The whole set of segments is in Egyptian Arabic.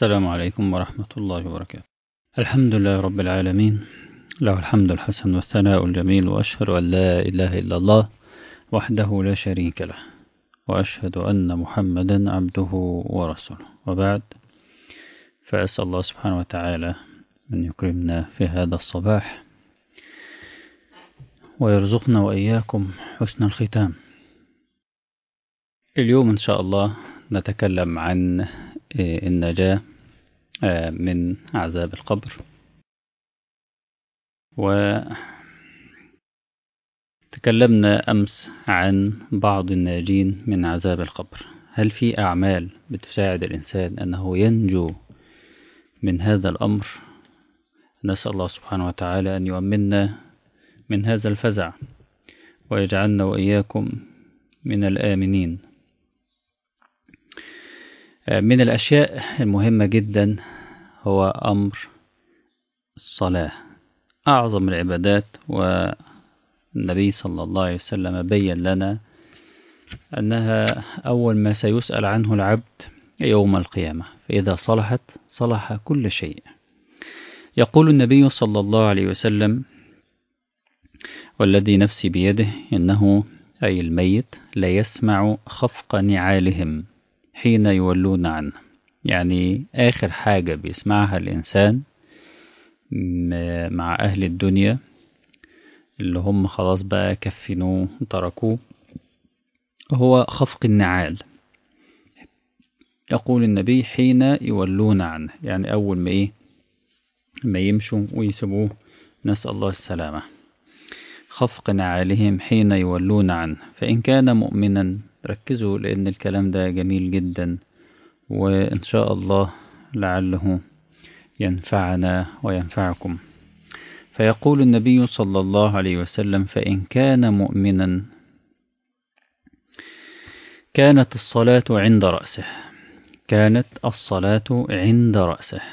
السلام عليكم ورحمة الله وبركاته الحمد لله رب العالمين له الحمد الحسن والثناء الجميل وأشهد أن لا إله إلا الله وحده لا شريك له وأشهد أن محمدا عبده ورسوله وبعد فأسأل الله سبحانه وتعالى أن يكرمنا في هذا الصباح ويرزقنا وإياكم حسن الختام اليوم إن شاء الله نتكلم عن النجاة من عذاب القبر وتكلمنا أمس عن بعض الناجين من عذاب القبر هل في أعمال بتساعد الإنسان أنه ينجو من هذا الأمر نسأل الله سبحانه وتعالى أن يؤمننا من هذا الفزع ويجعلنا وإياكم من الآمنين من الأشياء المهمة جدا هو أمر الصلاة أعظم العبادات والنبي صلى الله عليه وسلم بين لنا أنها أول ما سيسأل عنه العبد يوم القيامة فإذا صلحت صلح كل شيء يقول النبي صلى الله عليه وسلم والذي نفسي بيده إنه أي الميت لا يسمع خفق نعالهم حين يولون عنه يعني آخر حاجة بيسمعها الإنسان مع أهل الدنيا اللي هم خلاص بقى كفنوه وتركوه هو خفق النعال يقول النبي حين يولون عنه يعني أول ما إيه ما يمشوا ويسيبوه نسأل الله السلامة خفق نعالهم حين يولون عنه فإن كان مؤمنا ركزوا لأن الكلام ده جميل جدا وإن شاء الله لعله ينفعنا وينفعكم فيقول النبي صلى الله عليه وسلم فإن كان مؤمنا كانت الصلاة عند رأسه كانت الصلاة عند رأسه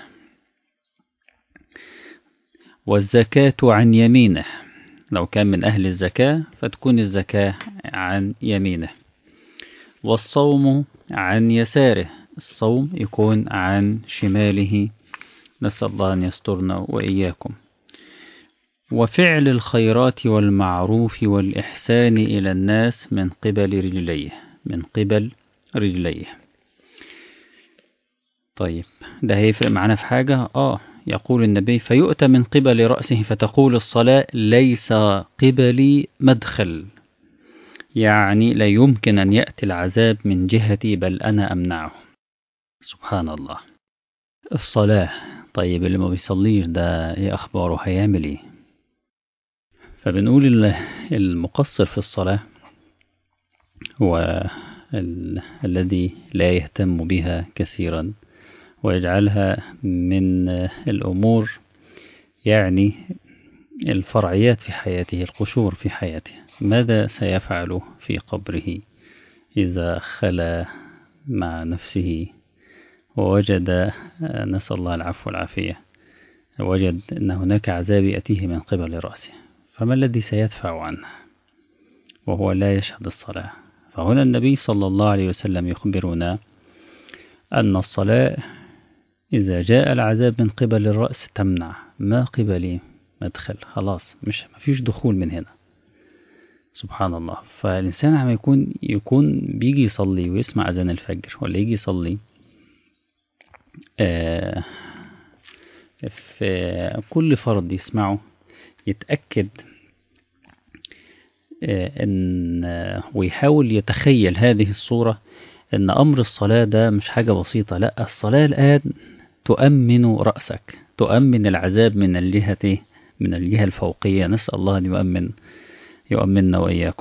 والزكاة عن يمينه لو كان من أهل الزكاة فتكون الزكاة عن يمينه والصوم عن يساره الصوم يكون عن شماله نسأل الله أن يسترنا وإياكم وفعل الخيرات والمعروف والإحسان إلى الناس من قبل رجليه من قبل رجليه طيب ده هيفرق معنا في حاجة آه يقول النبي فيؤتى من قبل رأسه فتقول الصلاة ليس قبلي مدخل يعني لا يمكن أن يأتي العذاب من جهتي بل أنا أمنعه سبحان الله الصلاة طيب اللي ما بيصليش ده ايه أخباره هيعمل ايه فبنقول المقصر في الصلاة هو الذي لا يهتم بها كثيرا ويجعلها من الأمور يعني الفرعيات في حياته القشور في حياته ماذا سيفعل في قبره إذا خلا مع نفسه ووجد نسأل الله العفو والعافية وجد أن هناك عذاب يأتيه من قبل رأسه فما الذي سيدفع عنه وهو لا يشهد الصلاة فهنا النبي صلى الله عليه وسلم يخبرنا أن الصلاة إذا جاء العذاب من قبل الرأس تمنع ما قبلي مدخل خلاص مش مفيش دخول من هنا سبحان الله فالإنسان عم يكون يكون بيجي يصلي ويسمع أذان الفجر ولا يجي يصلي آه في كل فرض يسمعه يتأكد آه إن ويحاول يتخيل هذه الصورة إن أمر الصلاة ده مش حاجة بسيطة لا الصلاة الآن تؤمن رأسك تؤمن العذاب من الجهة من الجهة الفوقية نسأل الله أن يؤمن يؤمننا وإياكم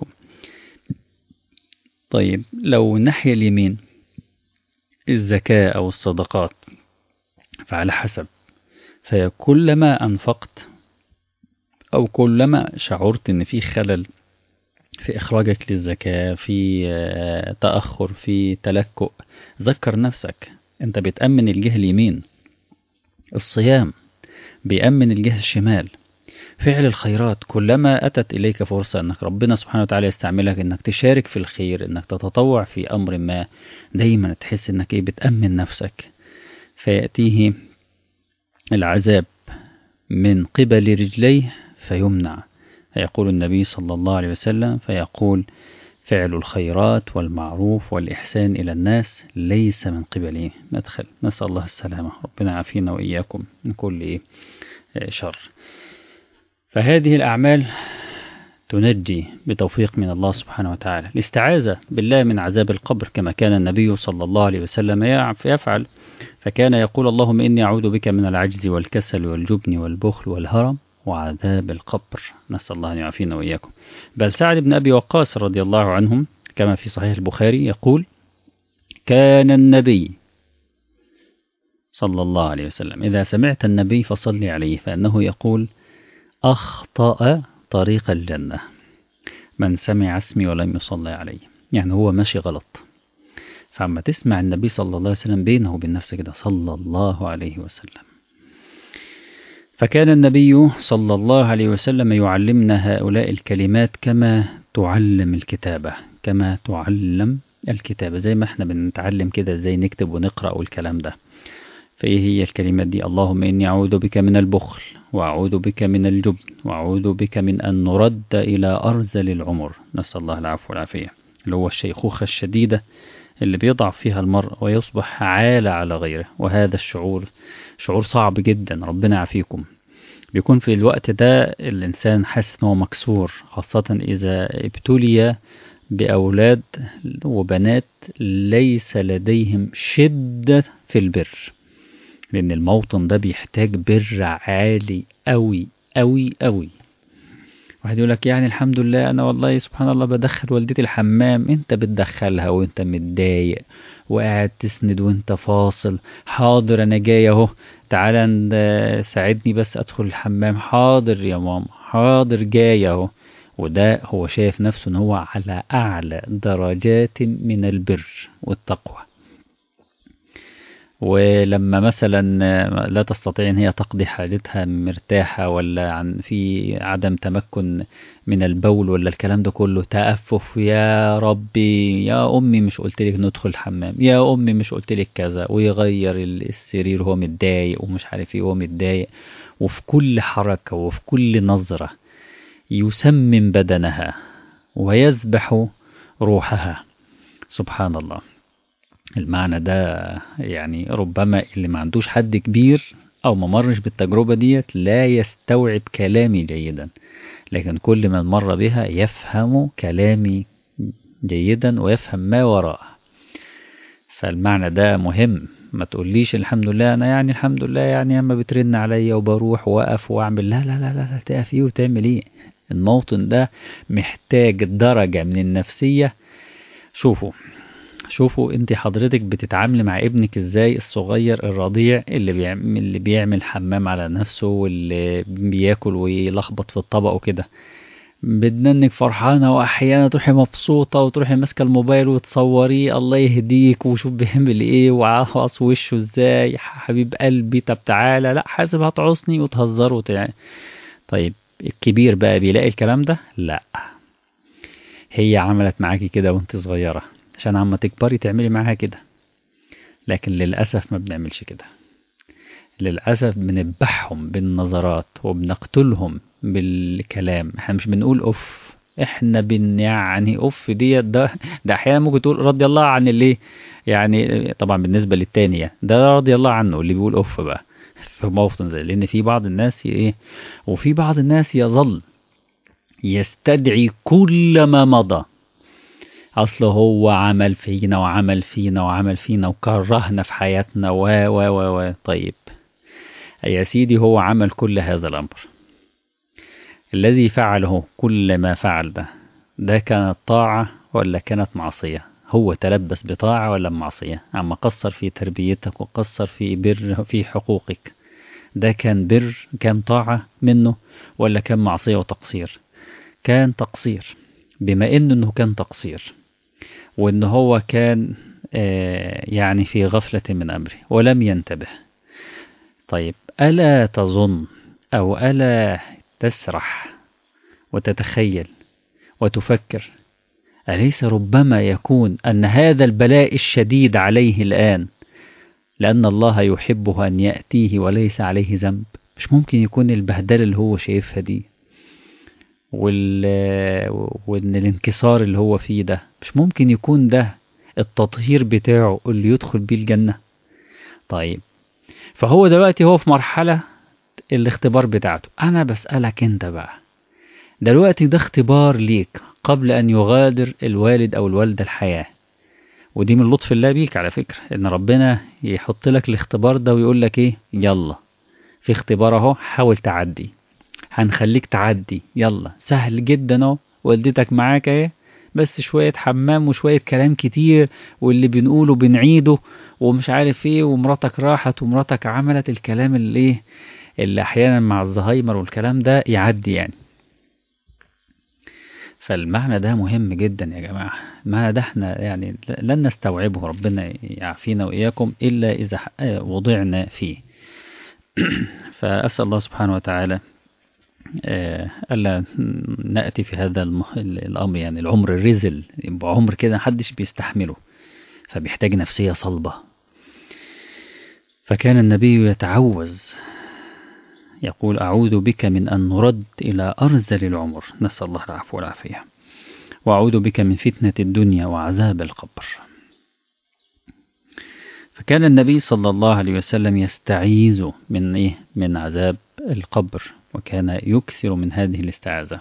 طيب لو الناحية اليمين الزكاة أو الصدقات فعلى حسب فكلما أنفقت أو كلما شعرت إن في خلل في إخراجك للزكاة في تأخر في تلكؤ ذكر نفسك أنت بتأمن الجهة اليمين الصيام بيأمن الجهة الشمال فعل الخيرات كلما أتت إليك فرصة أنك ربنا سبحانه وتعالى يستعملك أنك تشارك في الخير أنك تتطوع في أمر ما دايما تحس أنك إيه بتأمن نفسك فيأتيه العذاب من قبل رجليه فيمنع فيقول النبي صلى الله عليه وسلم فيقول فعل الخيرات والمعروف والإحسان إلى الناس ليس من قبله ندخل نسأل الله السلامة ربنا يعافينا وإياكم من كل شر فهذه الأعمال تنجي بتوفيق من الله سبحانه وتعالى الاستعاذة بالله من عذاب القبر كما كان النبي صلى الله عليه وسلم يفعل فكان يقول اللهم إني أعوذ بك من العجز والكسل والجبن والبخل والهرم وعذاب القبر نسأل الله أن يعافينا وإياكم بل سعد بن أبي وقاص رضي الله عنهم كما في صحيح البخاري يقول كان النبي صلى الله عليه وسلم إذا سمعت النبي فصل عليه فإنه يقول أخطأ طريق الجنة من سمع اسمي ولم يصلي عليه يعني هو ماشي غلط فعما تسمع النبي صلى الله عليه وسلم بينه وبين نفسه كده صلى الله عليه وسلم فكان النبي صلى الله عليه وسلم يعلمنا هؤلاء الكلمات كما تعلم الكتابة كما تعلم الكتابة زي ما احنا بنتعلم كده ازاي نكتب ونقرأ والكلام ده فايه هي الكلمات دي اللهم إني أعوذ بك من البخل وأعوذ بك من الجبن وأعوذ بك من أن نرد إلى أرذل العمر نسأل الله العفو والعافية اللي هو الشيخوخة الشديدة اللي بيضعف فيها المرء ويصبح عالة على غيره وهذا الشعور شعور صعب جدا ربنا يعافيكم بيكون في الوقت ده الإنسان حاسس إن هو مكسور خاصة إذا ابتلي بأولاد وبنات ليس لديهم شدة في البر لأن الموطن ده بيحتاج بر عالي أوي أوي أوي واحد يقول لك يعني الحمد لله أنا والله سبحان الله بدخل والدتي الحمام أنت بتدخلها وأنت متضايق وقاعد تسند وأنت فاصل حاضر أنا جاي أهو تعالى ساعدني بس أدخل الحمام حاضر يا ماما حاضر جاي أهو وده هو شايف نفسه ان هو على اعلى درجات من البر والتقوى ولما مثلا لا تستطيع ان هي تقضي حاجتها مرتاحة ولا عن في عدم تمكن من البول ولا الكلام ده كله تأفف يا ربي يا امي مش قلت لك ندخل الحمام يا امي مش قلت لك كذا ويغير السرير وهو متضايق ومش عارف ايه وهو متضايق وفي كل حركة وفي كل نظرة يسمم بدنها ويذبح روحها سبحان الله المعنى ده يعني ربما اللي ما عندوش حد كبير او ما مرش بالتجربة ديت لا يستوعب كلامي جيدا لكن كل من مر بها يفهم كلامي جيدا ويفهم ما وراءه فالمعنى ده مهم ما تقوليش الحمد لله انا يعني الحمد لله يعني اما بترن عليا وبروح واقف واعمل لا لا لا لا تقف ايه وتعمل ايه الموطن ده محتاج درجة من النفسية شوفوا شوفوا انت حضرتك بتتعاملي مع ابنك ازاي الصغير الرضيع اللي بيعمل اللي بيعمل حمام على نفسه واللي بياكل ويلخبط في الطبق وكده بدنا انك فرحانة واحيانا تروحي مبسوطة وتروحي ماسكة الموبايل وتصوريه الله يهديك وشوف بيعمل ايه وعاص وشه ازاي حبيب قلبي طب تعالى لا حاسب هتعصني وتهزروا وتع... طيب الكبير بقى بيلاقي الكلام ده لا هي عملت معاكي كده وانت صغيرة عشان عما تكبري تعملي معاها كده لكن للأسف ما بنعملش كده للأسف بنذبحهم بالنظرات وبنقتلهم بالكلام احنا مش بنقول اف احنا بن يعني اف ديت ده ده احيانا ممكن تقول رضي الله عن اللي يعني طبعا بالنسبه للتانية ده رضي الله عنه اللي بيقول اف بقى في موطن زي لان في بعض الناس ايه وفي بعض الناس يظل يستدعي كل ما مضى اصل هو عمل فينا وعمل فينا وعمل فينا وكرهنا في حياتنا و و و و طيب يا سيدي هو عمل كل هذا الامر الذي فعله كل ما فعل ده ده كانت طاعة ولا كانت معصية هو تلبس بطاعة ولا معصية عما قصر في تربيتك وقصر في بر في حقوقك ده كان بر كان طاعة منه ولا كان معصية وتقصير كان تقصير بما انه كان تقصير وان هو كان يعني في غفلة من امره ولم ينتبه طيب ألا تظن أو ألا تسرح وتتخيل وتفكر أليس ربما يكون أن هذا البلاء الشديد عليه الآن لأن الله يحبه أن يأتيه وليس عليه ذنب مش ممكن يكون البهدلة اللي هو شايفها دي وال... وان الانكسار اللي هو فيه ده مش ممكن يكون ده التطهير بتاعه اللي يدخل بيه الجنة طيب فهو دلوقتي هو في مرحلة الاختبار بتاعته أنا بسألك أنت بقى دلوقتي ده اختبار ليك قبل أن يغادر الوالد أو الوالدة الحياة ودي من لطف الله بيك على فكرة إن ربنا يحط لك الاختبار ده ويقول لك إيه يلا في اختبار أهو حاول تعدي هنخليك تعدي يلا سهل جدا اهو والدتك معاك اهي بس شوية حمام وشوية كلام كتير واللي بنقوله بنعيده ومش عارف ايه ومراتك راحت ومراتك عملت الكلام اللي ايه اللي احيانا مع الزهايمر والكلام ده يعدي يعني فالمعنى ده مهم جدا يا جماعة المعنى ده احنا يعني لن نستوعبه ربنا يعافينا وإياكم إلا إذا وضعنا فيه فأسأل الله سبحانه وتعالى ألا نأتي في هذا الأمر يعني العمر الرزل يبقى عمر كده محدش بيستحمله فبيحتاج نفسية صلبة فكان النبي يتعوذ يقول أعوذ بك من أن نرد إلى أرذل العمر نسأل الله العفو والعافية وأعوذ بك من فتنة الدنيا وعذاب القبر فكان النبي صلى الله عليه وسلم يستعيذ من إيه من عذاب القبر وكان يكثر من هذه الاستعاذة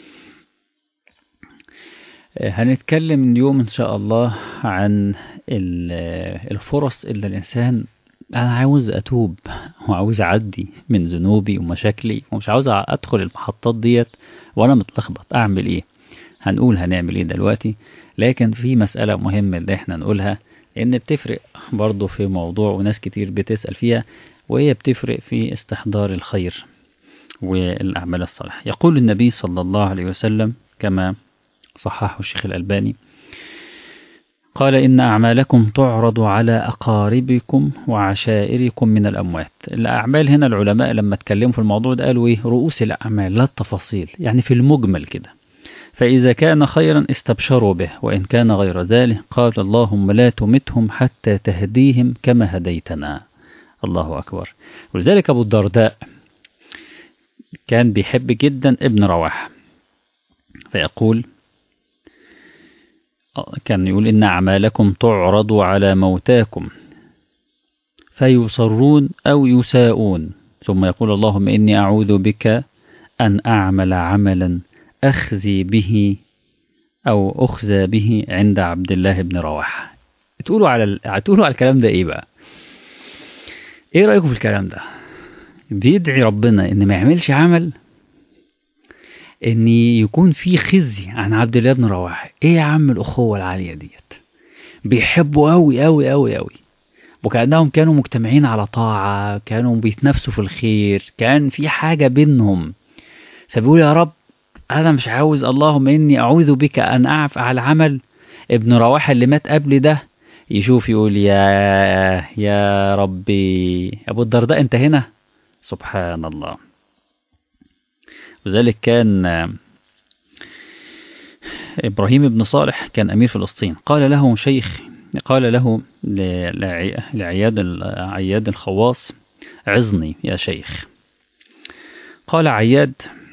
هنتكلم اليوم إن شاء الله عن الفرص اللي الإنسان أنا عاوز أتوب وعاوز أعدي من ذنوبي ومشاكلي ومش عاوز أدخل المحطات ديت وأنا متلخبط أعمل إيه هنقول هنعمل إيه دلوقتي لكن في مسألة مهمة اللي إحنا نقولها إن بتفرق برضه في موضوع وناس كتير بتسأل فيها وهي بتفرق في استحضار الخير والأعمال الصالحة يقول النبي صلى الله عليه وسلم كما صححه الشيخ الألباني قال إن أعمالكم تعرض على أقاربكم وعشائركم من الأموات الأعمال هنا العلماء لما اتكلموا في الموضوع ده قالوا إيه رؤوس الأعمال لا التفاصيل يعني في المجمل كده فإذا كان خيرا استبشروا به وإن كان غير ذلك قال اللهم لا تمتهم حتى تهديهم كما هديتنا الله أكبر ولذلك أبو الدرداء كان بيحب جدا ابن رواحة فيقول كان يقول إن أعمالكم تعرض على موتاكم فيصرون أو يساءون ثم يقول اللهم إني أعوذ بك أن أعمل عملا أخزي به أو أخزى به عند عبد الله بن رواحة تقولوا على تقولوا على الكلام ده إيه بقى؟ إيه رأيكم في الكلام ده؟ بيدعي ربنا إن ما يعملش عمل ان يكون في خزي عن عبد الله بن رواحه ايه يا عم الاخوه العاليه ديت بيحبوا قوي قوي قوي قوي وكانهم كانوا مجتمعين على طاعه كانوا بيتنافسوا في الخير كان في حاجه بينهم فبيقول يا رب انا مش عاوز اللهم اني اعوذ بك ان اعف على العمل ابن رواحه اللي مات قبل ده يشوف يقول يا يا ربي ابو الدرداء انت هنا سبحان الله وذلك كان إبراهيم بن صالح كان أمير فلسطين قال له شيخ قال له لعياد عياد الخواص عظني يا شيخ قال عياد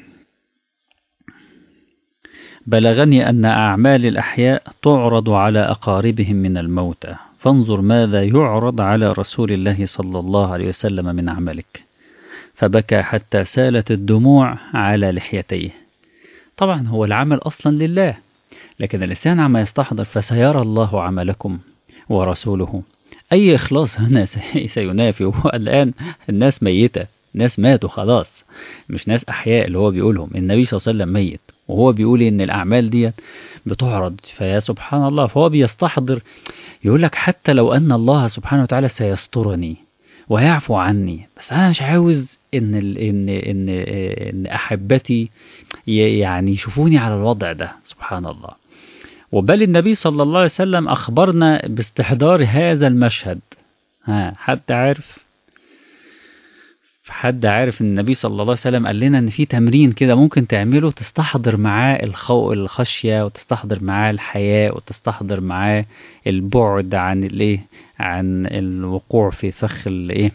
بلغني أن أعمال الأحياء تعرض على أقاربهم من الموتى فانظر ماذا يعرض على رسول الله صلى الله عليه وسلم من عملك فبكى حتى سالت الدموع على لحيتيه طبعا هو العمل أصلا لله لكن الإنسان عما يستحضر فسيرى الله عملكم ورسوله أي إخلاص هنا سينافي الآن الناس ميتة ناس ماتوا خلاص مش ناس أحياء اللي هو بيقولهم النبي صلى الله عليه وسلم ميت وهو بيقول إن الأعمال دي بتعرض فيا سبحان الله فهو بيستحضر يقول لك حتى لو أن الله سبحانه وتعالى سيسترني ويعفو عني بس أنا مش عاوز إن ال إن إن إن أحبتي يعني يشوفوني على الوضع ده سبحان الله وبل النبي صلى الله عليه وسلم أخبرنا باستحضار هذا المشهد ها حد عارف فحد عارف ان النبي صلى الله عليه وسلم قال لنا ان في تمرين كده ممكن تعمله تستحضر معاه الخو الخشيه وتستحضر معاه الحياء وتستحضر معاه البعد عن الايه عن الوقوع في فخ الايه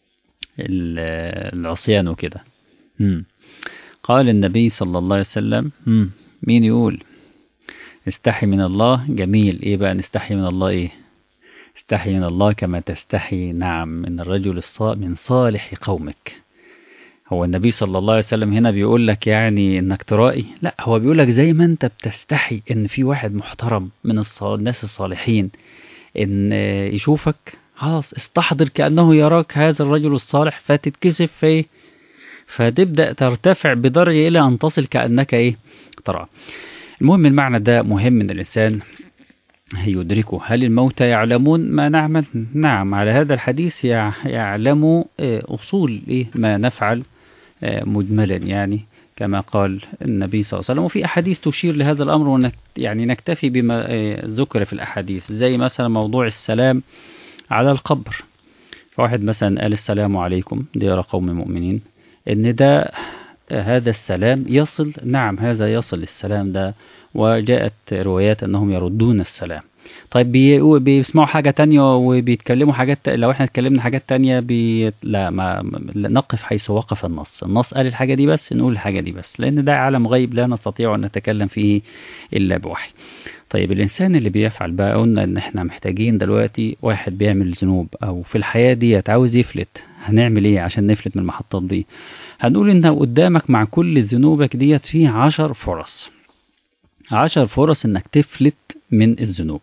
ال- العصيان وكده مم. قال النبي صلى الله عليه وسلم مم. مين يقول استحي من الله جميل ايه بقى نستحي من الله ايه استحي من الله كما تستحي نعم من الرجل الصا من صالح قومك هو النبي صلى الله عليه وسلم هنا بيقول لك يعني انك ترائي لا هو بيقول لك زي ما انت بتستحي ان في واحد محترم من الص- الناس الصالحين ان يشوفك خلاص استحضر كأنه يراك هذا الرجل الصالح فتتكسف في فتبدأ ترتفع بدرجة إلى أن تصل كأنك إيه ترى المهم المعنى ده مهم ان الإنسان يدركه هل الموتى يعلمون ما نعمل نعم على هذا الحديث يع- يعلموا آه، أصول إيه ما نفعل آه، مجملا يعني كما قال النبي صلى الله عليه وسلم وفي أحاديث تشير لهذا الأمر ونك يعني نكتفي بما آه، ذكر في الأحاديث زي مثلا موضوع السلام على القبر فواحد مثلا قال السلام عليكم ديار قوم مؤمنين ان ده آه، هذا السلام يصل نعم هذا يصل السلام ده وجاءت روايات انهم يردون السلام طيب بي- بيسمعوا حاجة تانية وبيتكلموا حاجات تا- لو احنا اتكلمنا حاجات تانية بي... لا ما ما- نقف حيث وقف النص النص قال الحاجة دي بس نقول الحاجة دي بس لأن ده عالم غيب لا نستطيع أن نتكلم فيه إلا بوحي طيب الإنسان اللي بيفعل بقى قلنا إن احنا محتاجين دلوقتي واحد بيعمل ذنوب أو في الحياة دي عاوز يفلت هنعمل إيه عشان نفلت من المحطات دي هنقول إن قدامك مع كل ذنوبك ديت فيه عشر فرص عشر فرص إنك تفلت من الذنوب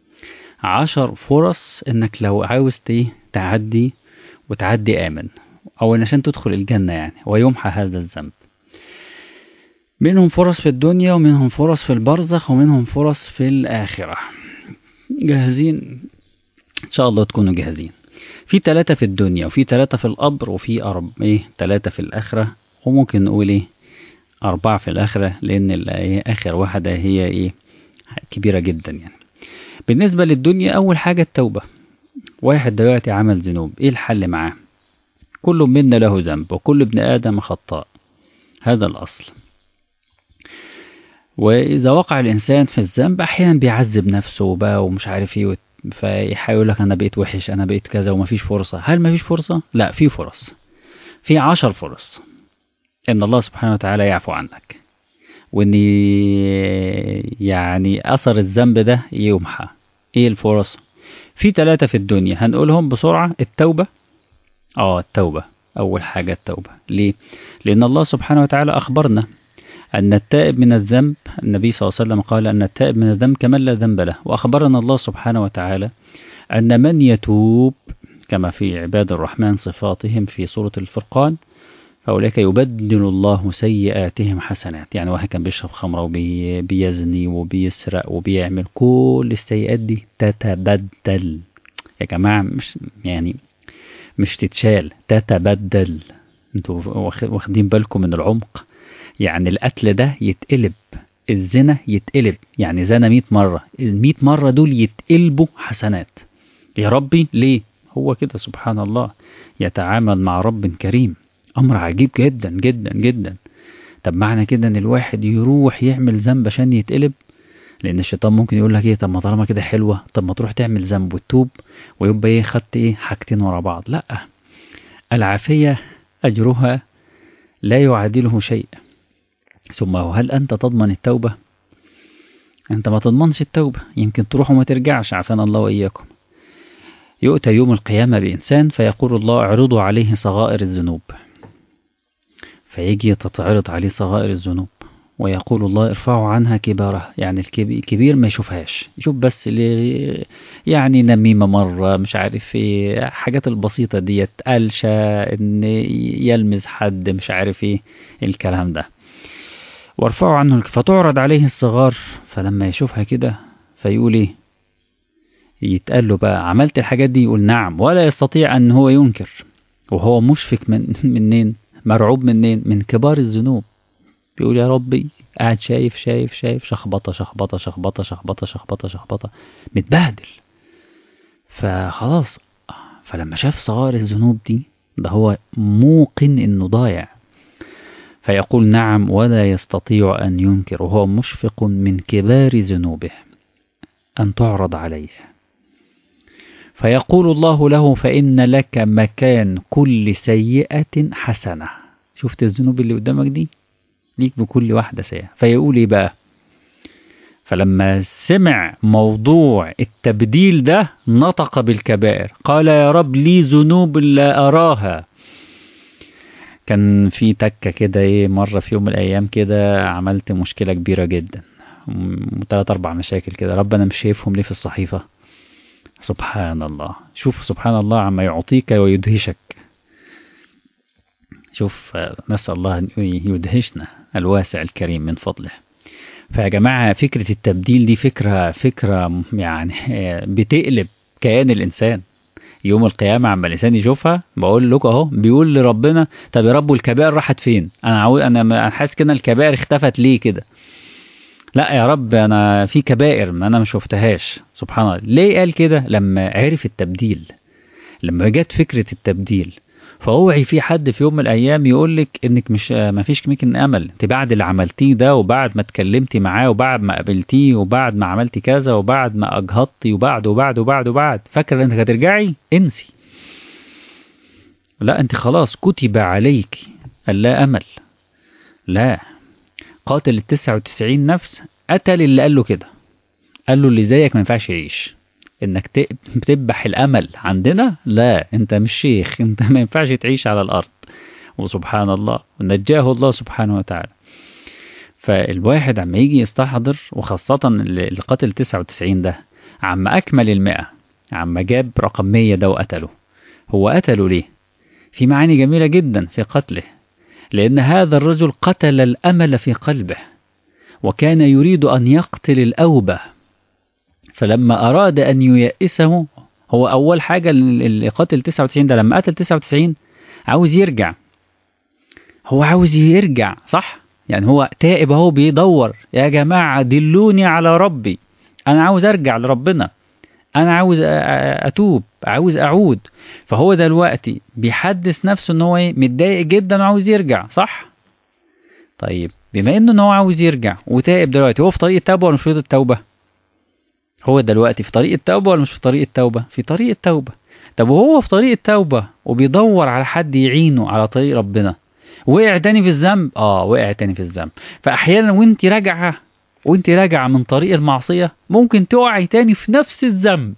عشر فرص إنك لو عاوز ت- تعدي وتعدي آمن أو إن عشان تدخل الجنة يعني ويمحى هذا الذنب منهم فرص في الدنيا ومنهم فرص في البرزخ ومنهم فرص في الآخرة جاهزين إن شاء الله تكونوا جاهزين في ثلاثة في الدنيا وفي ثلاثة في القبر وفي أرب إيه ثلاثة في الآخرة وممكن نقول إيه أربعة في الآخرة لأن ال- إيه آخر واحدة هي إيه كبيرة جدا يعني بالنسبة للدنيا أول حاجة التوبة واحد دلوقتي عمل ذنوب إيه الحل معاه كل منا له ذنب وكل ابن آدم خطاء هذا الأصل وإذا وقع الإنسان في الذنب أحيانا بيعذب نفسه بقى ومش عارف إيه وت- فيحاول لك أنا بقيت وحش أنا بقيت كذا ومفيش فرصة هل مفيش فرصة؟ لا في فرص في عشر فرص إن الله سبحانه وتعالى يعفو عنك وإن يعني أثر الذنب ده يمحى إيه الفرص؟ في ثلاثة في الدنيا هنقولهم بسرعة التوبة اه التوبة أول حاجة التوبة ليه؟ لأن الله سبحانه وتعالى أخبرنا أن التائب من الذنب النبي صلى الله عليه وسلم قال أن التائب من الذنب كمن لا ذنب له وأخبرنا الله سبحانه وتعالى أن من يتوب كما في عباد الرحمن صفاتهم في سورة الفرقان فأولئك يبدل الله سيئاتهم حسنات يعني واحد كان بيشرب خمرة وبيزني وبيسرق وبيعمل كل السيئات دي تتبدل يا جماعة مش يعني مش تتشال تتبدل انتوا واخ- واخدين بالكم من العمق يعني القتل ده يتقلب الزنا يتقلب يعني زنا 100 مرة ال 100 مرة دول يتقلبوا حسنات يا ربي ليه هو كده سبحان الله يتعامل مع رب كريم أمر عجيب جدا جدا جدا طب معنى كده ان الواحد يروح يعمل ذنب عشان يتقلب لان الشيطان ممكن يقول لك ايه طب ما طالما كده حلوه طب ما تروح تعمل ذنب وتتوب ويبقى ايه خدت ايه حاجتين ورا بعض لا العافيه اجرها لا يعادله شيء ثم هل أنت تضمن التوبة؟ أنت ما تضمنش التوبة يمكن تروح وما ترجعش عافانا الله وإياكم يؤتى يوم القيامة بإنسان فيقول الله اعرضوا عليه صغائر الذنوب فيجي تتعرض عليه صغائر الذنوب ويقول الله ارفعوا عنها كبارها يعني الكبير ما يشوفهاش يشوف بس اللي يعني نميمة مرة مش عارف ايه حاجات البسيطة ديت قلشة ان يلمز حد مش عارف ايه الكلام ده وارفعوا عنه فتعرض عليه الصغار فلما يشوفها كده فيقول ايه يتقال له بقى عملت الحاجات دي يقول نعم ولا يستطيع ان هو ينكر وهو مشفق من منين مرعوب منين من كبار الذنوب بيقول يا ربي قاعد شايف شايف شايف شخبطه شخبطه شخبطه شخبطه شخبطه شخبطه متبهدل فخلاص فلما شاف صغار الذنوب دي ده هو موقن انه ضايع فيقول نعم ولا يستطيع ان ينكر وهو مشفق من كبار ذنوبه ان تعرض عليه فيقول الله له فان لك مكان كل سيئه حسنه شفت الذنوب اللي قدامك دي ليك بكل واحده سيئه فيقول ايه بقى فلما سمع موضوع التبديل ده نطق بالكبائر قال يا رب لي ذنوب لا أراها كان في تكة كده ايه مرة في يوم من الأيام كده عملت مشكلة كبيرة جدا ثلاث أربع مشاكل كده رب أنا مش شايفهم ليه في الصحيفة سبحان الله شوف سبحان الله عما يعطيك ويدهشك شوف نسأل الله أن يدهشنا الواسع الكريم من فضله فيا جماعة فكرة التبديل دي فكرة فكرة يعني بتقلب كيان الإنسان يوم القيامة عما الإنسان يشوفها بقول لكم أهو بيقول لربنا طب يا رب والكبائر راحت فين؟ أنا عاوز أنا حاسس كده الكبائر اختفت ليه كده؟ لا يا رب أنا في كبائر ما أنا ما شفتهاش سبحان الله ليه قال كده؟ لما عرف التبديل لما جت فكرة التبديل فاوعي في حد في يوم من الايام يقول لك انك مش ما فيش ممكن امل انت بعد اللي عملتيه ده وبعد ما اتكلمتي معاه وبعد ما قابلتيه وبعد ما عملتي كذا وبعد ما اجهضتي وبعد وبعد وبعد وبعد فاكره انك هترجعي انسي لا انت خلاص كتب عليك اللا امل لا قاتل ال 99 نفس قتل اللي قال له كده قال له اللي زيك ما ينفعش يعيش انك تذبح الامل عندنا لا انت مش شيخ انت ما ينفعش تعيش على الارض وسبحان الله نجاه الله سبحانه وتعالى فالواحد عم يجي يستحضر وخاصة القتل 99 ده عم أكمل المئة عم جاب رقم 100 ده وقتله هو قتله ليه؟ في معاني جميلة جدا في قتله لأن هذا الرجل قتل الأمل في قلبه وكان يريد أن يقتل الأوبة فلما أراد أن ييأسه هو أول حاجة اللي قتل 99 ده لما قتل 99 عاوز يرجع هو عاوز يرجع صح؟ يعني هو تائب اهو بيدور يا جماعة دلوني على ربي أنا عاوز أرجع لربنا أنا عاوز أتوب عاوز أعود فهو دلوقتي بيحدث نفسه إن هو إيه متضايق جدا وعاوز يرجع صح؟ طيب بما إنه إن هو عاوز يرجع وتائب دلوقتي هو في طريق التوبة ولا مش في طريق التوبة؟ هو دلوقتي في طريق التوبة ولا مش في طريق التوبة؟ في طريق التوبة. طب وهو في طريق التوبة وبيدور على حد يعينه على طريق ربنا وقع تاني في الذنب؟ اه وقع تاني في الذنب. فأحيانا وأنت راجعة وأنت راجعة من طريق المعصية ممكن تقعي تاني في نفس الذنب.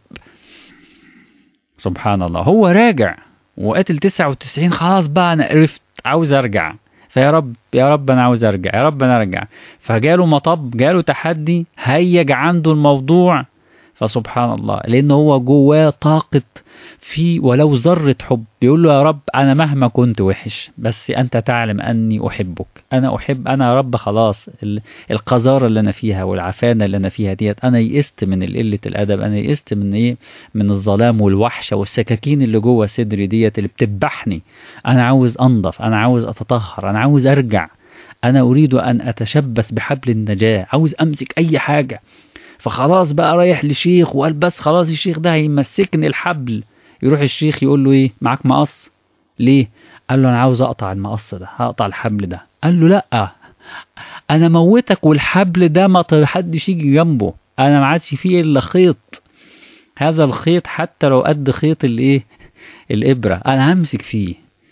سبحان الله هو راجع وقاتل 99 خلاص بقى أنا عرفت عاوز أرجع. فيا رب يا رب انا عاوز ارجع يا رب انا ارجع فجاله مطب جاله تحدي هيج عنده الموضوع فسبحان الله لان هو جواه طاقه في ولو ذره حب بيقول له يا رب انا مهما كنت وحش بس انت تعلم اني احبك انا احب انا يا رب خلاص القذاره اللي انا فيها والعفانه اللي انا فيها ديت انا يئست من قله الادب انا يئست من ايه من الظلام والوحشه والسكاكين اللي جوه صدري ديت اللي بتذبحني انا عاوز انضف انا عاوز اتطهر انا عاوز ارجع انا اريد ان اتشبث بحبل النجاه عاوز امسك اي حاجه فخلاص بقى رايح لشيخ وقال بس خلاص الشيخ ده هيمسكني الحبل يروح الشيخ يقول له ايه معاك مقص ليه قال له انا عاوز اقطع المقص ده هقطع الحبل ده قال له لا انا موتك والحبل ده ما حدش يجي جنبه انا ما عادش فيه الا خيط هذا الخيط حتى لو قد خيط الايه الابره انا همسك فيه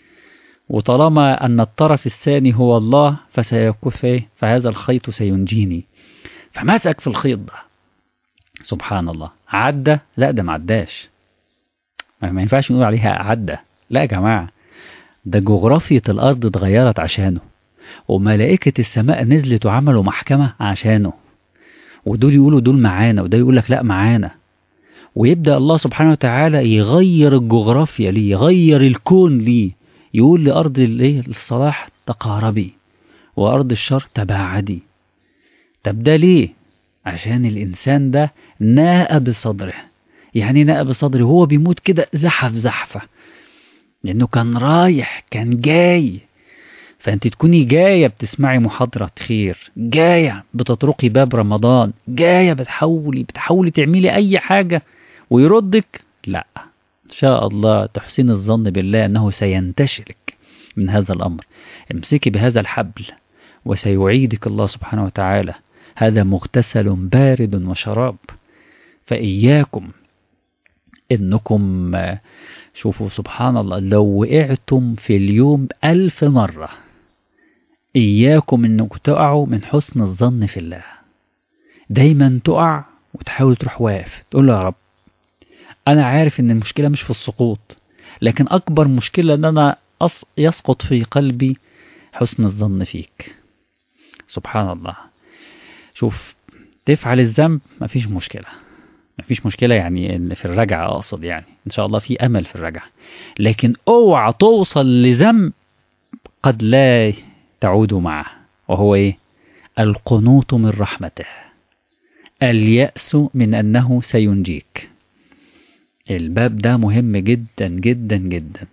وطالما ان الطرف الثاني هو الله فسيكون فيه فهذا الخيط سينجيني فمسك في الخيط ده سبحان الله عدى لا ده ما عداش ما ينفعش نقول عليها عدى لا يا جماعة ده جغرافية الأرض اتغيرت عشانه وملائكة السماء نزلت وعملوا محكمة عشانه ودول يقولوا دول معانا وده يقول لك لا معانا ويبدأ الله سبحانه وتعالى يغير الجغرافيا ليه يغير الكون ليه يقول لأرض الايه الصلاح تقاربي وأرض الشر تباعدي طب ده ليه عشان الإنسان ده ناء بصدره يعني ناء بصدره هو بيموت كده زحف زحفة لأنه كان رايح كان جاي فأنت تكوني جاية بتسمعي محاضرة خير جاية بتطرقي باب رمضان جاية بتحاولي بتحاولي تعملي أي حاجة ويردك لا إن شاء الله تحسين الظن بالله أنه سينتشلك من هذا الأمر امسكي بهذا الحبل وسيعيدك الله سبحانه وتعالى هذا مغتسل بارد وشراب فإياكم إنكم شوفوا سبحان الله لو وقعتم في اليوم ألف مرة إياكم إنكم تقعوا من حسن الظن في الله دايما تقع وتحاول تروح واقف تقول له يا رب أنا عارف إن المشكلة مش في السقوط لكن أكبر مشكلة إن أنا أص... يسقط في قلبي حسن الظن فيك سبحان الله شوف تفعل الذنب مفيش مشكلة مفيش مشكلة يعني إن في الرجعة أقصد يعني إن شاء الله في أمل في الرجعة لكن اوعى توصل لذنب قد لا تعود معه وهو إيه القنوط من رحمته اليأس من أنه سينجيك الباب ده مهم جدا جدا جدا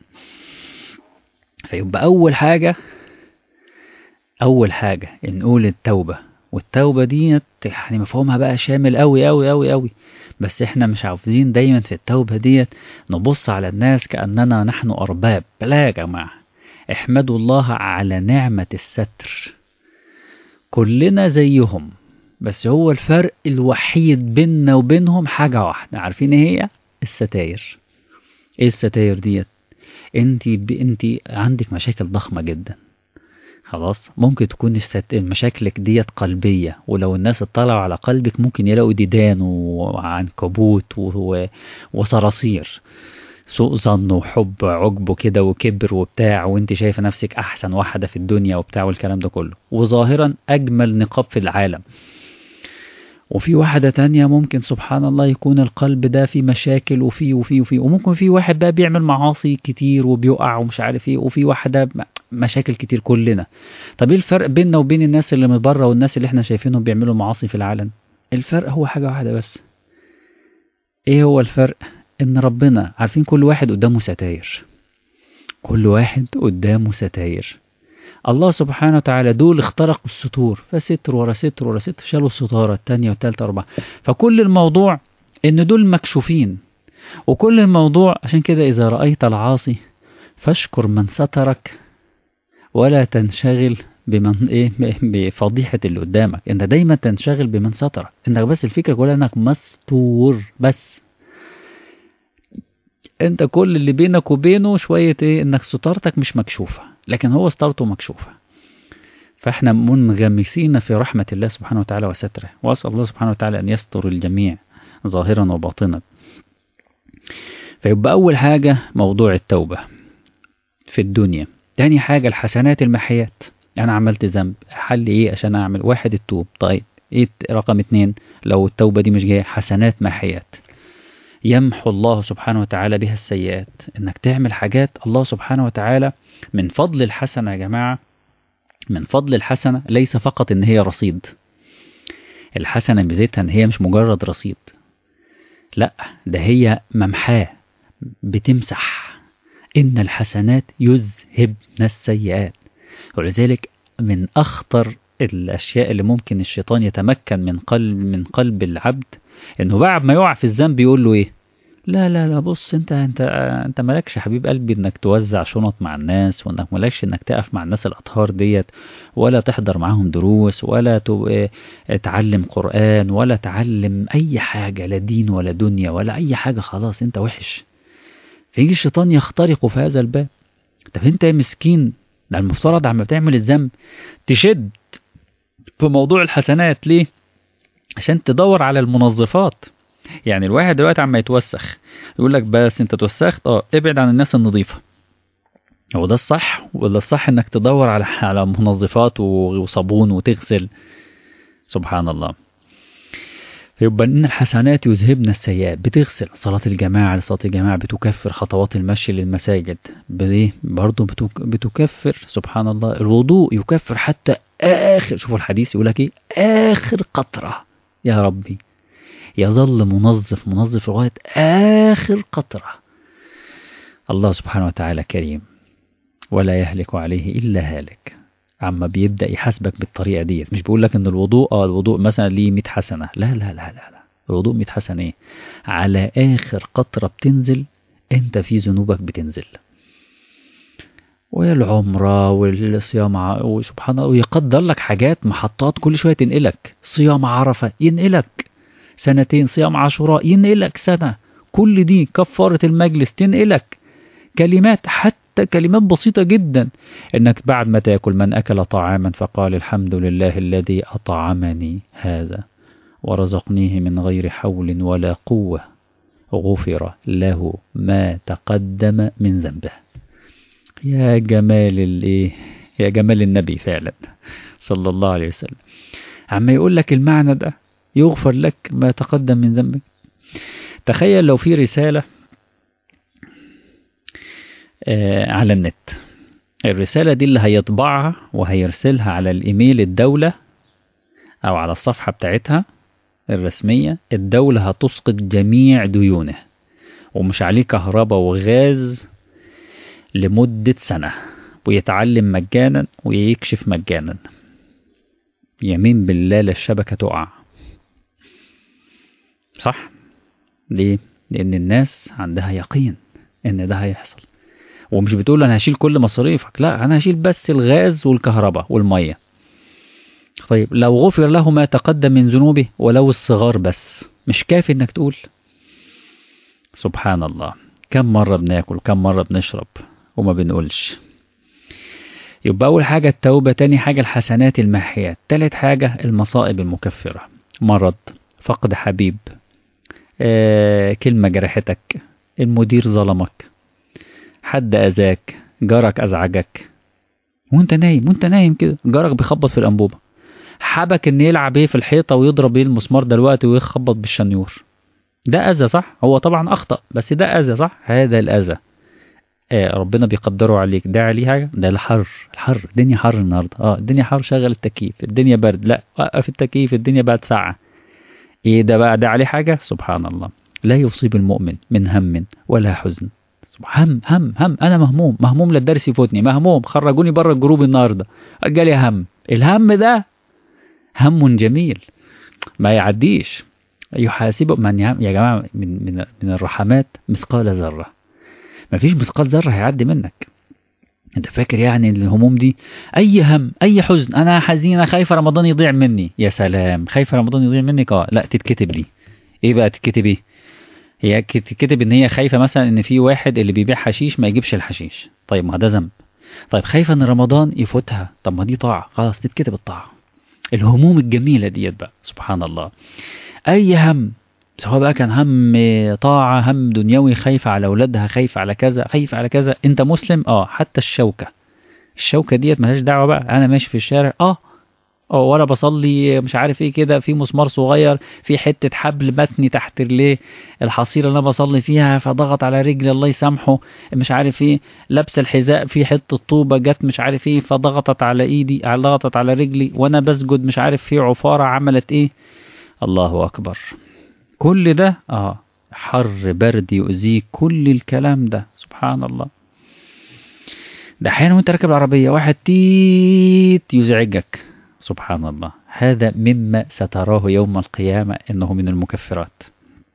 فيبقى أول حاجة أول حاجة نقول التوبة والتوبة دي يعني مفهومها بقى شامل أوي أوي أوي أوي بس احنا مش عاوزين دايما في التوبة ديت نبص على الناس كأننا نحن أرباب لا يا جماعة احمدوا الله على نعمة الستر كلنا زيهم بس هو الفرق الوحيد بيننا وبينهم حاجة واحدة عارفين ايه هي الستاير ايه الستاير ديت انت ب... انت عندك مشاكل ضخمة جدا خلاص ممكن تكون الست... مشاكلك ديت قلبية ولو الناس اطلعوا على قلبك ممكن يلاقوا ديدان وعنكبوت و... وصراصير سوء ظن وحب عجب كده وكبر وبتاع وانت شايفة نفسك احسن واحدة في الدنيا وبتاع والكلام ده كله وظاهرا اجمل نقاب في العالم وفي واحدة تانية ممكن سبحان الله يكون القلب ده فيه مشاكل وفيه وفيه وفيه وممكن في واحد بقى بيعمل معاصي كتير وبيقع ومش عارف ايه وفي واحدة مشاكل كتير كلنا طب ايه الفرق بيننا وبين الناس اللي من بره والناس اللي احنا شايفينهم بيعملوا معاصي في العالم الفرق هو حاجة واحدة بس ايه هو الفرق ان ربنا عارفين كل واحد قدامه ستاير كل واحد قدامه ستاير الله سبحانه وتعالى دول اخترقوا الستور فستر ورا ستر ورا ستر شالوا الستارة التانية والتالتة والرابعة فكل الموضوع ان دول مكشوفين وكل الموضوع عشان كده اذا رأيت العاصي فاشكر من سترك ولا تنشغل بمن ايه بفضيحة اللي قدامك انت دايما تنشغل بمن سترك انك بس الفكرة كلها انك مستور بس انت كل اللي بينك وبينه شوية ايه انك ستارتك مش مكشوفة لكن هو ستارته مكشوفة فاحنا منغمسين في رحمة الله سبحانه وتعالى وستره واسأل الله سبحانه وتعالى ان يستر الجميع ظاهرا وباطنا فيبقى اول حاجة موضوع التوبة في الدنيا تاني حاجة الحسنات المحيات انا عملت ذنب حل ايه عشان اعمل واحد التوب طيب ايه رقم اتنين لو التوبة دي مش جاية حسنات محيات يمحو الله سبحانه وتعالى بها السيئات انك تعمل حاجات الله سبحانه وتعالى من فضل الحسنة يا جماعة من فضل الحسنة ليس فقط ان هي رصيد الحسنة ميزتها ان هي مش مجرد رصيد لا ده هي ممحاه بتمسح ان الحسنات يذهبن السيئات ولذلك من اخطر الاشياء اللي ممكن الشيطان يتمكن من قلب من قلب العبد انه بعد ما يقع في الذنب يقول له ايه لا لا لا بص انت انت انت مالكش حبيب قلبي انك توزع شنط مع الناس وانك مالكش انك تقف مع الناس الاطهار ديت ولا تحضر معاهم دروس ولا تعلم قرآن ولا تعلم اي حاجة لا دين ولا دنيا ولا اي حاجة خلاص انت وحش فيجي الشيطان يخترق في هذا الباب طب انت يا مسكين ده المفترض عم بتعمل الذنب تشد في موضوع الحسنات ليه عشان تدور على المنظفات يعني الواحد دلوقتي عم يتوسخ يقول لك بس انت توسخت اه ابعد عن الناس النظيفه هو ده الصح ولا الصح انك تدور على على منظفات وصابون وتغسل سبحان الله يبقى ان الحسنات يذهبن السيئات بتغسل صلاة الجماعة لصلاة الجماعة بتكفر خطوات المشي للمساجد بايه برضه بتكفر سبحان الله الوضوء يكفر حتى اخر شوفوا الحديث يقول لك ايه اخر قطرة يا ربي يظل منظف منظف لغاية آخر قطرة الله سبحانه وتعالى كريم ولا يهلك عليه إلا هالك عما بيبدأ يحاسبك بالطريقة دي مش بيقول لك ان الوضوء اه الوضوء مثلا ليه 100 حسنة لا لا لا لا لا الوضوء 100 حسنة ايه على آخر قطرة بتنزل انت في ذنوبك بتنزل والعمرة والصيام ع- وسبحان الله ويقدر لك حاجات محطات كل شوية تنقلك صيام عرفة ينقلك سنتين صيام عاشوراء ينقلك سنة كل دي كفارة المجلس تنقلك كلمات حتى كلمات بسيطة جدا انك بعد ما تاكل من اكل طعاما فقال الحمد لله الذي اطعمني هذا ورزقنيه من غير حول ولا قوة غفر له ما تقدم من ذنبه يا جمال الايه يا جمال النبي فعلا صلى الله عليه وسلم عما يقول لك المعنى ده يغفر لك ما تقدم من ذنبك تخيل لو في رسالة آه على النت الرسالة دي اللي هيطبعها وهيرسلها على الإيميل الدولة أو على الصفحة بتاعتها الرسمية الدولة هتسقط جميع ديونه ومش عليه كهرباء وغاز لمدة سنة ويتعلم مجانا ويكشف مجانا يمين بالله لا الشبكة تقع صح ليه لأن الناس عندها يقين إن ده هيحصل ومش بتقول أنا هشيل كل مصاريفك لا أنا هشيل بس الغاز والكهرباء والمية طيب لو غفر له ما تقدم من ذنوبه ولو الصغار بس مش كافي انك تقول سبحان الله كم مرة بناكل كم مرة بنشرب وما بنقولش يبقى أول حاجة التوبة تاني حاجة الحسنات الماحيات تالت حاجة المصائب المكفرة مرض فقد حبيب آه، كلمة جرحتك المدير ظلمك حد أذاك جارك أزعجك وانت نايم وانت نايم كده جارك بيخبط في الأنبوبة حبك ان يلعب ايه في الحيطة ويضرب ايه المسمار دلوقتي ويخبط بالشنيور ده أذى صح هو طبعا أخطأ بس ده أذى صح هذا الأذى آه ربنا بيقدره عليك ده عليه حاجة ده الحر الحر الدنيا حر النهاردة اه الدنيا حر شغل التكييف الدنيا برد لا وقف التكييف الدنيا بقت ساعة ايه ده بقى ده عليه حاجة سبحان الله لا يصيب المؤمن من هم ولا حزن هم هم هم انا مهموم مهموم للدرس يفوتني مهموم خرجوني بره الجروب النهارده جالي هم الهم ده هم جميل ما يعديش يحاسب من يعم يا جماعه من من من الرحمات مثقال ذره ما فيش مثقال ذره هيعدي منك انت فاكر يعني ان الهموم دي اي هم اي حزن انا حزينه خايفه رمضان يضيع مني يا سلام خايفه رمضان يضيع منك اه لا تتكتب دي ايه بقى تتكتب ايه هي تتكتب ان هي خايفه مثلا ان في واحد اللي بيبيع حشيش ما يجيبش الحشيش طيب ما ده ذنب طيب خايفه ان رمضان يفوتها طب ما دي طاعه خلاص تتكتب الطاعه الهموم الجميله ديت بقى سبحان الله اي هم سواء بقى كان هم طاعة هم دنيوي خايفة على أولادها خايفة على كذا خايفة على كذا أنت مسلم اه حتى الشوكة الشوكة ديت ملهاش دعوة بقى أنا ماشي في الشارع اه اه ولا بصلي مش عارف ايه كده في مسمار صغير في حتة حبل متني تحت رجليه الحصيرة اللي انا بصلي فيها فضغط على رجلي الله يسامحه مش عارف ايه لابس الحذاء في حتة طوبة جت مش عارف ايه فضغطت على ايدي ضغطت على رجلي وانا بسجد مش عارف في عفارة عملت ايه الله اكبر كل ده اه حر برد يؤذيك كل الكلام ده سبحان الله ده احيانا وانت راكب العربية واحد تيت يزعجك سبحان الله هذا مما ستراه يوم القيامة انه من المكفرات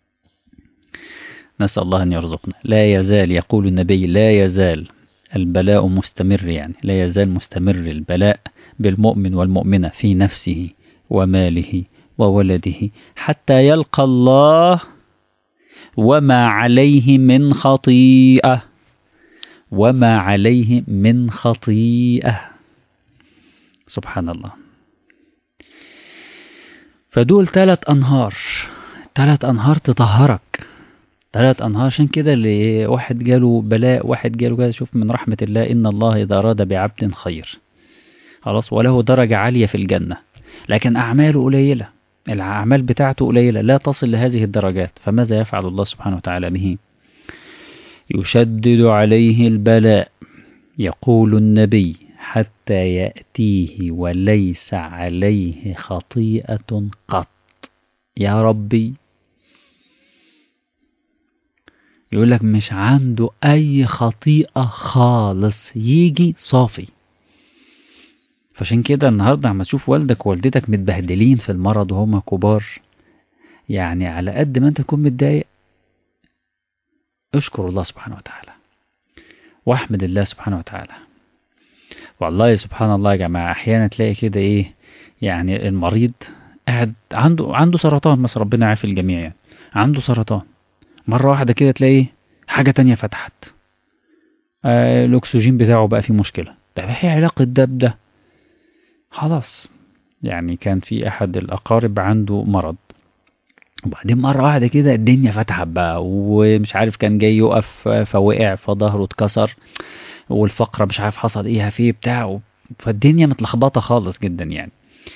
نسأل الله ان يرزقنا لا يزال يقول النبي لا يزال البلاء مستمر يعني لا يزال مستمر البلاء بالمؤمن والمؤمنة في نفسه وماله وولده حتى يلقى الله وما عليه من خطيئة وما عليه من خطيئة سبحان الله فدول ثلاث أنهار ثلاث أنهار تطهرك ثلاث أنهار عشان كده اللي واحد جاله بلاء واحد جاله كده شوف من رحمة الله إن الله إذا أراد بعبد خير خلاص وله درجة عالية في الجنة لكن أعماله قليلة الأعمال بتاعته قليلة لا تصل لهذه الدرجات فماذا يفعل الله سبحانه وتعالى به يشدد عليه البلاء يقول النبي حتى يأتيه وليس عليه خطيئة قط يا ربي يقول لك مش عنده أي خطيئة خالص يجي صافي فعشان كده النهاردة عم تشوف والدك ووالدتك متبهدلين في المرض وهم كبار يعني على قد ما انت تكون متضايق اشكر الله سبحانه وتعالى واحمد الله سبحانه وتعالى والله سبحان الله يا جماعة أحيانا تلاقي كده إيه يعني المريض قاعد عنده عنده سرطان مثلا ربنا يعافي الجميع يعني عنده سرطان مرة واحدة كده تلاقي حاجة تانية فتحت آه الأكسجين بتاعه بقى فيه مشكلة طب ايه علاقة ده بده خلاص يعني كان في أحد الأقارب عنده مرض وبعدين مرة واحدة كده الدنيا فتحت بقى ومش عارف كان جاي يقف فوقع فظهره اتكسر والفقرة مش عارف حصل ايه فيه بتاع فالدنيا متلخبطة خالص جدا يعني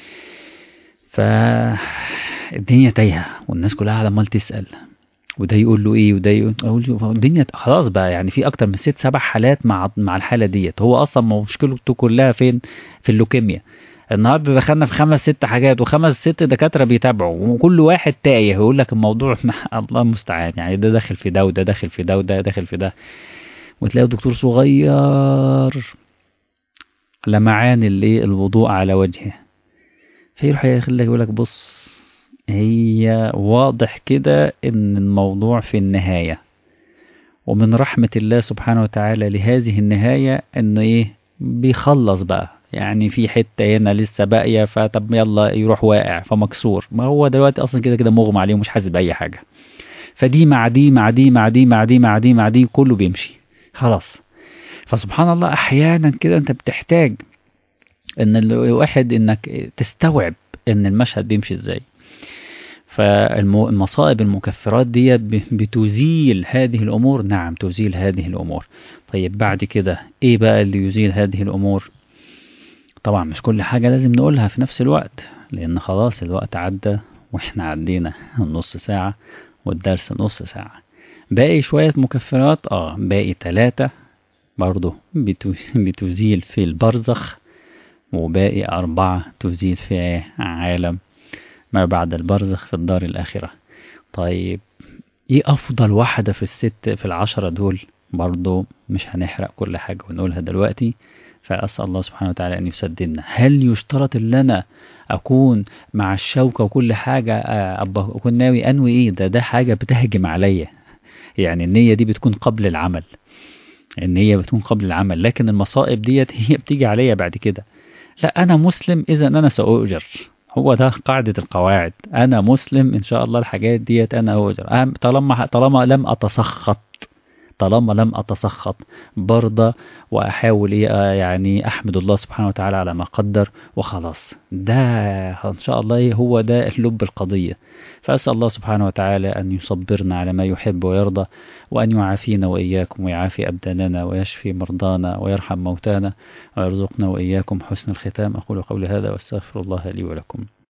فالدنيا تايهة والناس كلها قاعدة عمال تسأل وده يقول له ايه وده يقول اقول له الدنيا خلاص بقى يعني في اكتر من ست سبع حالات مع مع الحالة ديت هو اصلا مشكلته كلها فين في اللوكيميا النهارده دخلنا في خمس ست حاجات وخمس ست دكاتره بيتابعوا وكل واحد تايه يقول لك الموضوع الله المستعان يعني ده داخل في ده وده داخل في ده وده داخل في ده وتلاقي دكتور صغير لمعان اللي الوضوء على وجهه فيروح يخليك يقول لك بص هي واضح كده ان الموضوع في النهايه ومن رحمه الله سبحانه وتعالى لهذه النهايه انه ايه بيخلص بقى يعني في حتة هنا لسه باقية فطب يلا يروح واقع فمكسور ما هو دلوقتي أصلا كده كده مغمى عليه ومش حاسس بأي حاجة فدي مع دي مع دي مع دي مع دي مع دي مع دي كله بيمشي خلاص فسبحان الله أحيانا كده أنت بتحتاج إن الواحد إنك تستوعب إن المشهد بيمشي إزاي فالمصائب المكفرات دي بتزيل هذه الأمور نعم تزيل هذه الأمور طيب بعد كده إيه بقى اللي يزيل هذه الأمور طبعا مش كل حاجة لازم نقولها في نفس الوقت لأن خلاص الوقت عدى وإحنا عدينا نص ساعة والدرس نص ساعة باقي شوية مكفرات اه باقي تلاتة برضو بتزيل في البرزخ وباقي أربعة تزيل في عالم ما بعد البرزخ في الدار الآخرة طيب ايه أفضل واحدة في الست في العشرة دول برضو مش هنحرق كل حاجة ونقولها دلوقتي فأسأل الله سبحانه وتعالى أن يسددنا هل يشترط أن أنا أكون مع الشوكة وكل حاجة أكون ناوي أنوي إيه ده ده حاجة بتهجم عليا يعني النية دي بتكون قبل العمل النية بتكون قبل العمل لكن المصائب ديت هي بتيجي عليا بعد كده لا أنا مسلم إذا أنا سأؤجر هو ده قاعدة القواعد أنا مسلم إن شاء الله الحاجات ديت أنا أؤجر طالما طالما لم أتسخط طالما لم أتسخط برضى وأحاول يعني أحمد الله سبحانه وتعالى على ما قدر وخلاص ده إن شاء الله هو ده لب القضية فأسأل الله سبحانه وتعالى أن يصبرنا على ما يحب ويرضى وأن يعافينا وإياكم ويعافي أبداننا ويشفي مرضانا ويرحم موتانا ويرزقنا وإياكم حسن الختام أقول قولي هذا واستغفر الله لي ولكم